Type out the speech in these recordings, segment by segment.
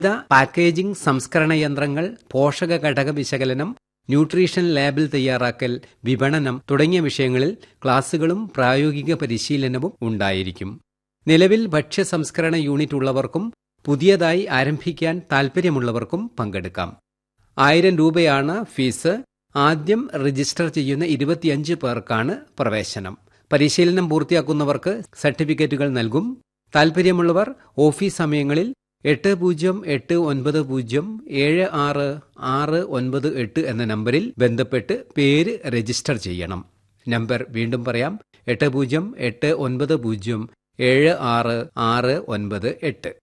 വിവിധ പാക്കേജിംഗ് സംസ്കരണ യന്ത്രങ്ങൾ പോഷക ഘടക വിശകലനം ന്യൂട്രീഷൻ ലാബിൽ തയ്യാറാക്കൽ വിപണനം തുടങ്ങിയ വിഷയങ്ങളിൽ ക്ലാസുകളും പ്രായോഗിക പരിശീലനവും ഉണ്ടായിരിക്കും നിലവിൽ ഭക്ഷ്യ സംസ്കരണ യൂണിറ്റ് ഉള്ളവർക്കും പുതിയതായി ആരംഭിക്കാൻ താൽപ്പര്യമുള്ളവർക്കും പങ്കെടുക്കാം ആയിരം രൂപയാണ് ഫീസ് ആദ്യം രജിസ്റ്റർ ചെയ്യുന്ന ഇരുപത്തിയഞ്ച് പേർക്കാണ് പ്രവേശനം പരിശീലനം പൂർത്തിയാക്കുന്നവർക്ക് സർട്ടിഫിക്കറ്റുകൾ നൽകും താൽപ്പര്യമുള്ളവർ ഓഫീസ് സമയങ്ങളിൽ എട്ട് പൂജ്യം എട്ട് ഒൻപത് പൂജ്യം ഏഴ് ആറ് ആറ് ഒൻപത് എട്ട് എന്ന നമ്പറിൽ ബന്ധപ്പെട്ട് പേര് രജിസ്റ്റർ ചെയ്യണം നമ്പർ വീണ്ടും പറയാം എട്ട് പൂജ്യം എട്ട് ഒൻപത് പൂജ്യം ഏഴ് ആറ് ആറ് ഒൻപത് എട്ട്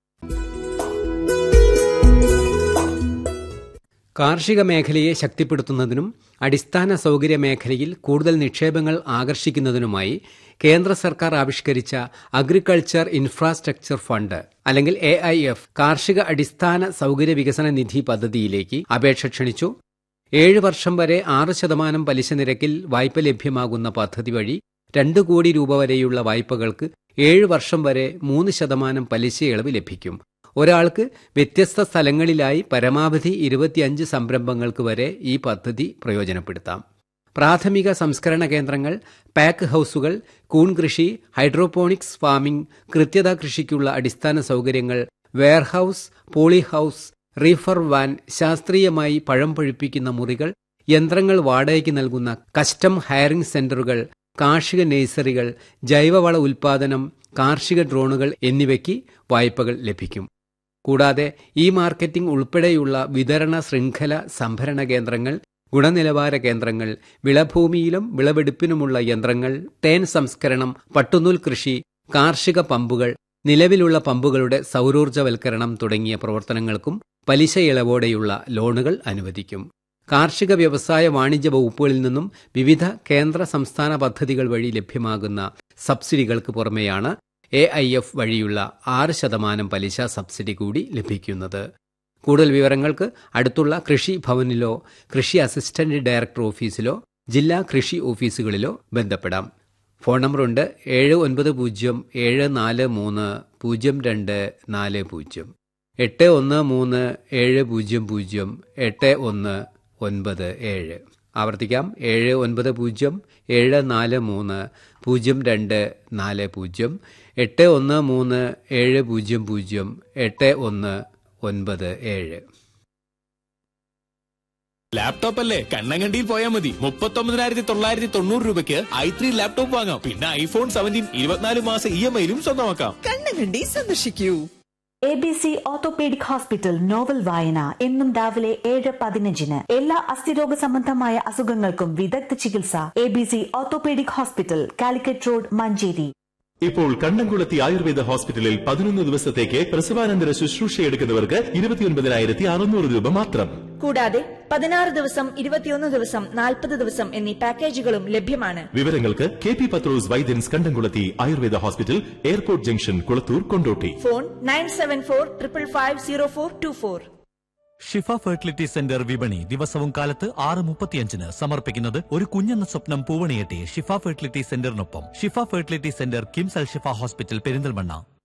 കാർഷിക മേഖലയെ ശക്തിപ്പെടുത്തുന്നതിനും അടിസ്ഥാന സൗകര്യ മേഖലയിൽ കൂടുതൽ നിക്ഷേപങ്ങൾ ആകർഷിക്കുന്നതിനുമായി കേന്ദ്ര സർക്കാർ ആവിഷ്കരിച്ച അഗ്രികൾച്ചർ ഇൻഫ്രാസ്ട്രക്ചർ ഫണ്ട് അല്ലെങ്കിൽ എ ഐ എഫ് കാർഷിക അടിസ്ഥാന സൗകര്യ വികസന നിധി പദ്ധതിയിലേക്ക് അപേക്ഷ ക്ഷണിച്ചു ഏഴ് വർഷം വരെ ആറ് ശതമാനം പലിശ നിരക്കിൽ വായ്പ ലഭ്യമാകുന്ന പദ്ധതി വഴി രണ്ട് കോടി രൂപ വരെയുള്ള വായ്പകൾക്ക് ഏഴ് വർഷം വരെ മൂന്ന് ശതമാനം പലിശ ഇളവ് ലഭിക്കും ഒരാൾക്ക് വ്യത്യസ്ത സ്ഥലങ്ങളിലായി പരമാവധി ഇരുപത്തിയഞ്ച് സംരംഭങ്ങൾക്ക് വരെ ഈ പദ്ധതി പ്രയോജനപ്പെടുത്താം പ്രാഥമിക സംസ്കരണ കേന്ദ്രങ്ങൾ പാക്ക് ഹൌസുകൾ കൂൺ കൃഷി ഹൈഡ്രോപോണിക്സ് ഫാമിംഗ് കൃത്യത കൃഷിക്കുള്ള അടിസ്ഥാന സൗകര്യങ്ങൾ warehouse polyhouse reefer van ശാസ്ത്രീയമായി പഴം പഴുപ്പിക്കുന്ന മുറികൾ യന്ത്രങ്ങൾ വാടകയ്ക്ക് നൽകുന്ന കസ്റ്റം ഹയറിംഗ് സെന്ററുകൾ കാർഷിക നഴ്സറികൾ ജൈവവള ഉൽപാദനം കാർഷിക ഡ്രോണുകൾ എന്നിവയ്ക്ക് വായ്പകൾ ലഭിക്കും കൂടാതെ ഇ മാർക്കറ്റിംഗ് ഉൾപ്പെടെയുള്ള വിതരണ ശൃംഖല സംഭരണ കേന്ദ്രങ്ങൾ ഗുണനിലവാര കേന്ദ്രങ്ങൾ വിളഭൂമിയിലും വിളവെടുപ്പിനുമുള്ള യന്ത്രങ്ങൾ തേൻ സംസ്കരണം പട്ടുനൂൽ കൃഷി കാർഷിക പമ്പുകൾ നിലവിലുള്ള പമ്പുകളുടെ സൗരോർജ്ജവൽക്കരണം തുടങ്ങിയ പ്രവർത്തനങ്ങൾക്കും പലിശ ഇളവോടെയുള്ള ലോണുകൾ അനുവദിക്കും കാർഷിക വ്യവസായ വാണിജ്യ വകുപ്പുകളിൽ നിന്നും വിവിധ കേന്ദ്ര സംസ്ഥാന പദ്ധതികൾ വഴി ലഭ്യമാകുന്ന സബ്സിഡികൾക്ക് പുറമെയാണ് എ ഐ എഫ് വഴിയുള്ള ആറ് ശതമാനം പലിശ സബ്സിഡി കൂടി ലഭിക്കുന്നത് കൂടുതൽ വിവരങ്ങൾക്ക് അടുത്തുള്ള കൃഷി ഭവനിലോ കൃഷി അസിസ്റ്റന്റ് ഡയറക്ടർ ഓഫീസിലോ ജില്ലാ കൃഷി ഓഫീസുകളിലോ ബന്ധപ്പെടാം ഫോൺ നമ്പറുണ്ട് ഏഴ് ഒൻപത് പൂജ്യം ഏഴ് നാല് മൂന്ന് പൂജ്യം രണ്ട് നാല് പൂജ്യം എട്ട് ഒന്ന് മൂന്ന് ഏഴ് പൂജ്യം പൂജ്യം എട്ട് ഒന്ന് ഒൻപത് ഏഴ് ആവർത്തിക്കാം ഏഴ് ഒൻപത് പൂജ്യം ഏഴ് നാല് മൂന്ന് പൂജ്യം രണ്ട് നാല് പൂജ്യം എട്ട് ഒന്ന് മൂന്ന് ഏഴ് പൂജ്യം പൂജ്യം എട്ട് ഒന്ന് ഒൻപത് ഏഴ് ലാപ്ടോപ്പ് അല്ലേ കണ്ണങ്കണ്ടിയിൽ പോയാൽ മതി മുപ്പത്തൊമ്പതിനായിരത്തി തൊള്ളായിരത്തി തൊണ്ണൂറ് രൂപയ്ക്ക് ഐ ത്രീ ലാപ്ടോപ്പ് വാങ്ങാം പിന്നെ ഐഫോൺ സെവൻറ്റീൻ ഇരുപത്തിനാല് മാസം ഇ എം ഐയിലും സ്വന്തമാക്കാം കണ്ണങ്കണ്ടി സന്ദർശിക്കൂ A B C orthopaedic hospital novel വായന എന്നും രാവിലെ ഏഴ് പതിനഞ്ചിന് എല്ലാ അസ്ഥിരോഗ സംബന്ധമായ അസുഖങ്ങൾക്കും വിദഗ്ധ ചികിത്സ A B C orthopaedic hospital Calicut road Manjeri ഇപ്പോൾ കണ്ണംകുളത്തി ആയുർവേദ ഹോസ്പിറ്റലിൽ പതിനൊന്ന് ദിവസത്തേക്ക് പ്രസവാനന്തര ശുശ്രൂഷ എടുക്കുന്നവർക്ക് ഇരുപത്തിയൊൻപതിനായിരത്തി അറുന്നൂറ് രൂപ മാത്രം കൂടാതെ പതിനാറ് ദിവസം ഇരുപത്തിയൊന്ന് ദിവസം നാൽപ്പത് ദിവസം എന്നീ പാക്കേജുകളും ലഭ്യമാണ് വിവരങ്ങൾക്ക് K P Pathros Vaidyans Kandamkulathi Ayurveda hospital airport junction Kulathur Kondotty phone nine seven four triple five zero four two four Shifa fertility centre വിപണി ദിവസവും കാലത്ത് ആറ് മുപ്പത്തിയഞ്ചിന് സമർപ്പിക്കുന്നത് ഒരു കുഞ്ഞെന്ന സ്വപ്നം പൂവണിയെട്ടി ഷിഫ ഫെർട്ടിലിറ്റി സെന്ററിനൊപ്പം Shifa fertility centre KIMS Al Shifa hospital Perinthalmanna